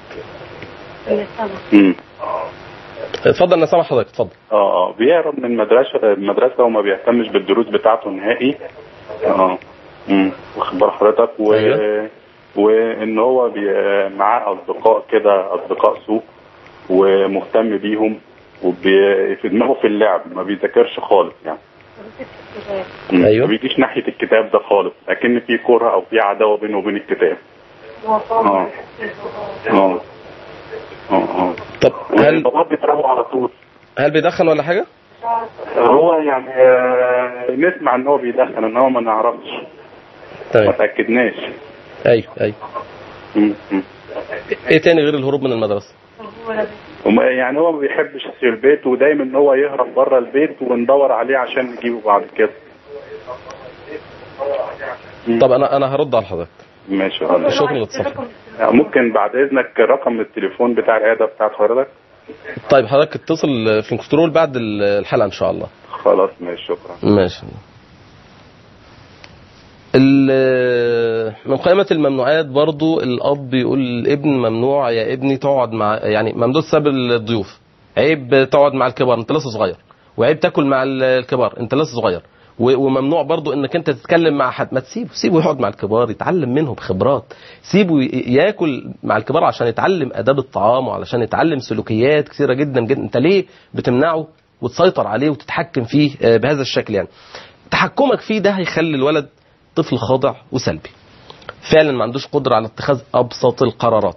امم اتفضل انا سامع حضرتك اتفضل اه اه بيهرب من المدرسه المدرسه وما بيهتمش بالدروس بتاعته نهائي اه امم واخد بال حضرتك و أيوة. وان هو بي... معاه اصدقاء كده اصدقاء سوء ومهتم بيهم وفي دماغه في اللعب ما بيذاكرش خالص يعني مم. أيوة. ما بيجيش ناحيه الكتاب ده خالص لكن في كره او في عداوه بينه وبين الكتاب اه اه اه اه طب هل البابا بيضربه على طول هل بيدخن ولا حاجه هو يعني آه، نسمع ان هو بيدخن ان هو ما نعرفش ما تمام تاكدناش ايوه ايوه م- م. ايه تاني غير الهروب من المدرسه وما- يعني هو ما بيحبش في البيت ودايما ان هو يهرب بره البيت وندور عليه عشان نجيبه بعد كده م. طب انا انا هرد على حضرتك ماشي خلاص. شكرا للاتصال ممكن بعد اذنك رقم التليفون بتاع العياده بتاعت حضرتك طيب حضرتك اتصل في الكنترول بعد الحلقه ان شاء الله خلاص ماشي شكرا ماشي ال- من قائمة الممنوعات برضو الأب يقول للابن ممنوع يا ابني تقعد مع يعني ممدود ساب الضيوف عيب تقعد مع الكبار انت لسه صغير وعيب تاكل مع ال- الكبار انت لسه صغير و- وممنوع برضو انك انت تتكلم مع حد ما تسيبه سيبه يقعد مع الكبار يتعلم منهم خبرات سيبه ي- ياكل مع الكبار عشان يتعلم اداب الطعام وعلشان يتعلم سلوكيات كثيره جدا جدا انت ليه بتمنعه وتسيطر عليه وتتحكم فيه آه، بهذا الشكل يعني تحكمك فيه ده هيخلي الولد طفل خاضع وسلبي فعلا ما عندوش قدرة على اتخاذ أبسط القرارات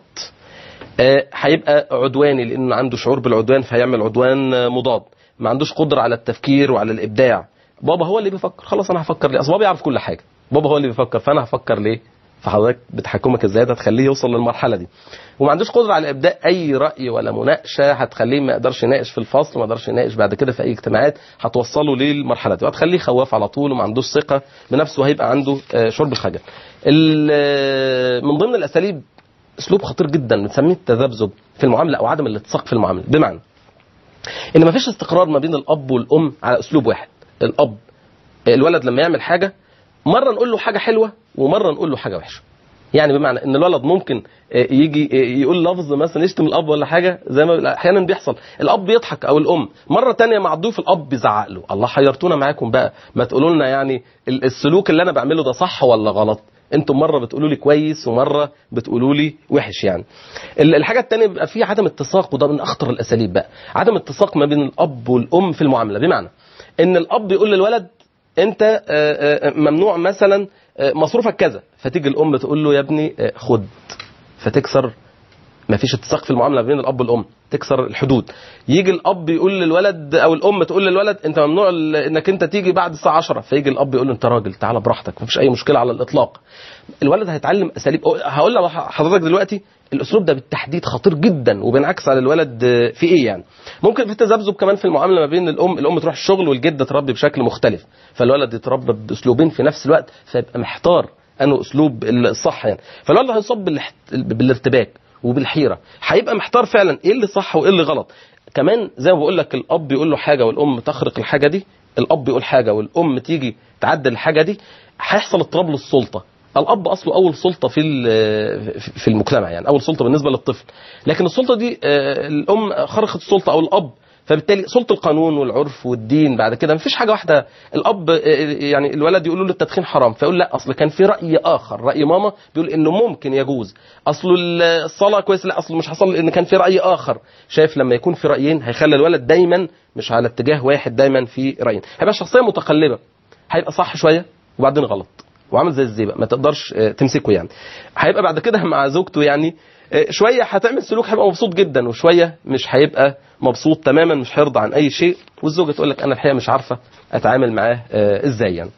آه، هيبقى عدواني لأنه عنده شعور بالعدوان فهيعمل عدوان آه، مضاد ما عندوش قدرة على التفكير وعلى الإبداع بابا هو اللي بيفكر خلاص أنا هفكر ليه أصل بابا يعرف كل حاجة بابا هو اللي بيفكر فأنا هفكر ليه فحضرتك بتحكمك ازاي ده هتخليه يوصل للمرحله دي وما عندوش قدره على ابداء اي راي ولا مناقشه هتخليه ما يقدرش يناقش في الفصل ما يقدرش يناقش بعد كده في اي اجتماعات هتوصله للمرحله دي وهتخليه خواف على طول وما عندوش ثقه بنفسه وهيبقى عنده آه، شعور بالخجل ال- آه، من ضمن الاساليب اسلوب خطير جدا بنسميه التذبذب في المعامله او عدم الاتساق في المعامله بمعنى ان ما فيش استقرار ما بين الاب والام على اسلوب واحد الاب الولد لما يعمل حاجه مره نقول له حاجه حلوه ومره نقول له حاجه وحشه يعني بمعنى ان الولد ممكن آه، يجي آه، يقول لفظ مثلا يشتم الاب ولا حاجه زي ما احيانا بيحصل الاب يضحك او الام مره تانية مع الضيوف الاب بيزعق له الله حيرتونا معاكم بقى ما تقولوا لنا يعني ال- السلوك اللي انا بعمله ده صح ولا غلط انتم مره بتقولوا لي كويس ومره بتقولوا لي وحش يعني ال- الحاجه الثانيه بيبقى في عدم اتساق وده من اخطر الاساليب بقى عدم اتساق ما بين الاب والام في المعامله بمعنى ان الاب يقول للولد انت آه، آه، ممنوع مثلا آه، مصروفك كذا فتيجي الام تقول له يا ابني آه، خد فتكسر ما فيش اتساق في المعامله بين الاب والام تكسر الحدود يجي الاب يقول للولد او الام تقول للولد انت ممنوع ال- انك انت تيجي بعد الساعه 10 فيجي الاب يقول له انت راجل تعالى براحتك ما فيش اي مشكله على الاطلاق الولد هيتعلم اساليب هقول لحضرتك دلوقتي الاسلوب ده بالتحديد خطير جدا وبينعكس على الولد آه، في ايه يعني ممكن في تذبذب كمان في المعامله ما بين الام الام تروح الشغل والجده تربي بشكل مختلف فالولد يتربى باسلوبين في نفس الوقت فيبقى محتار انه اسلوب الصح يعني فالولد هيصاب بالاحت- بالارتباك وبالحيره هيبقى محتار فعلا ايه اللي صح وايه اللي غلط كمان زي ما بقول لك الاب يقول له حاجه والام تخرق الحاجه دي الاب يقول حاجه والام تيجي تعدل الحاجه دي هيحصل اضطراب للسلطه الاب اصله اول سلطه في ال- في المجتمع يعني اول سلطه بالنسبه للطفل لكن السلطه دي آه، الام خرقت السلطه او الاب فبالتالي سلطه القانون والعرف والدين بعد كده مفيش حاجه واحده الاب آه، يعني الولد يقول له التدخين حرام فيقول لا اصل كان في راي اخر راي ماما بيقول انه ممكن يجوز اصل الصلاه كويس لا اصل مش حصل ان كان في راي اخر شايف لما يكون في رايين هيخلي الولد دايما مش على اتجاه واحد دايما في رايين هيبقى شخصيه متقلبه هيبقى صح شويه وبعدين غلط وعامل زي الزيبق ما تقدرش آه، تمسكه يعني هيبقى بعد كده مع زوجته يعني آه، شويه هتعمل سلوك هيبقى مبسوط جدا وشويه مش هيبقى مبسوط تماما مش هيرضى عن اي شيء والزوجه تقول لك انا الحقيقه مش عارفه اتعامل معاه آه، ازاي يعني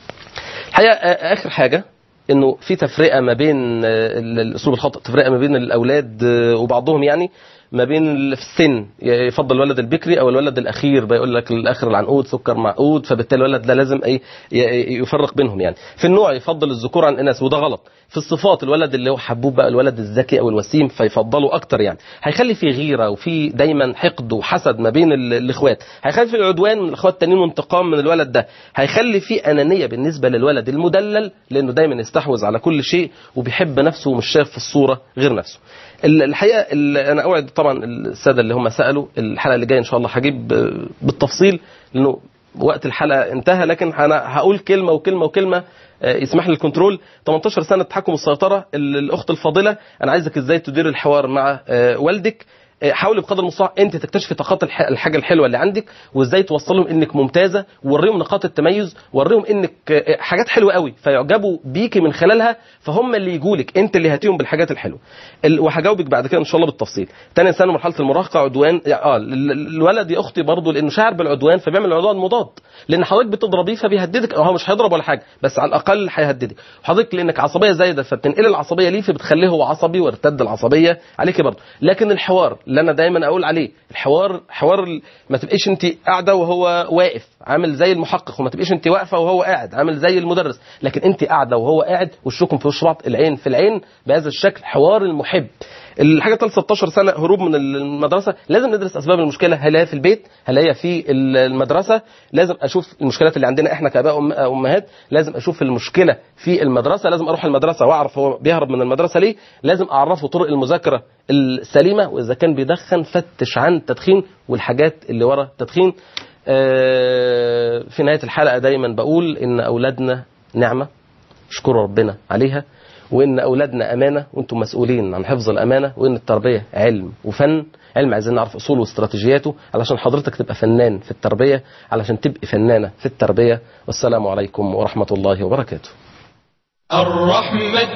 الحقيقه آه، اخر حاجه انه في تفرقه ما بين آه، ال- الاسلوب الخاطئ تفرقه ما بين الاولاد آه، وبعضهم يعني ما بين ال- في السن يفضل الولد البكري او الولد الاخير بيقول لك الاخر العنقود سكر معقود فبالتالي الولد ده لازم ايه ي- يفرق بينهم يعني في النوع يفضل الذكور عن الاناث وده غلط في الصفات الولد اللي هو حبوب بقى الولد الذكي او الوسيم فيفضلوا اكتر يعني هيخلي في غيره وفي دايما حقد وحسد ما بين ال- الاخوات هيخلي في عدوان من الاخوات التانيين وانتقام من الولد ده هيخلي في انانيه بالنسبه للولد المدلل لانه دايما يستحوذ على كل شيء وبيحب نفسه ومش شايف في الصوره غير نفسه ال- الحقيقه ال- انا اوعد طبعا الساده اللي هم سالوا الحلقه اللي جايه ان شاء الله هجيب آه، بالتفصيل لانه وقت الحلقه انتهى لكن انا هقول كلمه وكلمه وكلمه آه، يسمح لي الكنترول 18 سنه تحكم السيطره ال- الاخت الفاضله انا عايزك ازاي تدير الحوار مع آه، والدك آه، حاولي بقدر المستطاع انت تكتشفي طاقات الح- الحاجه الحلوه اللي عندك وازاي توصلهم انك ممتازه ووريهم نقاط التميز وريهم انك آه، حاجات حلوه قوي فيعجبوا بيكي من خلالها فهم اللي يجوا لك انت اللي هاتيهم بالحاجات الحلوه ال- وهجاوبك بعد كده ان شاء الله بالتفصيل تاني سنه مرحله المراهقه عدوان اه ال- ال- الولد يا اختي برضه لانه شاعر بالعدوان فبيعمل عدوان مضاد لان حضرتك بتضربيه فبيهددك هو مش هيضرب ولا حاجه بس على الاقل هيهددك حضرتك لانك عصبيه زايده فبتنقل العصبيه ليه فبتخليه هو عصبي وارتد العصبيه عليك برضه لكن الحوار اللي انا دايما اقول عليه الحوار حوار ال- ما تبقيش انت قاعده وهو واقف عامل زي المحقق وما تبقيش انت واقفه وهو قاعد عامل زي المدرس لكن انت قاعده وهو قاعد وشكم في وش بعض العين في العين بهذا الشكل حوار المحب الحاجه الثالثه 16 سنه هروب من المدرسه لازم ندرس اسباب المشكله هل هي في البيت هل هي في المدرسه لازم اشوف المشكلات اللي عندنا احنا كاباء وأم- امهات لازم اشوف المشكله في المدرسه لازم اروح المدرسه واعرف هو بيهرب من المدرسه ليه لازم اعرفه طرق المذاكره السليمه واذا كان بيدخن فتش عن التدخين والحاجات اللي ورا التدخين آه، في نهايه الحلقه دايما بقول ان اولادنا نعمه اشكروا ربنا عليها وان اولادنا امانه وانتم مسؤولين عن حفظ الامانه وان التربيه علم وفن علم عايزين نعرف اصوله واستراتيجياته علشان حضرتك تبقى فنان في التربيه علشان تبقي فنانه في التربيه والسلام عليكم ورحمه الله وبركاته الرحمة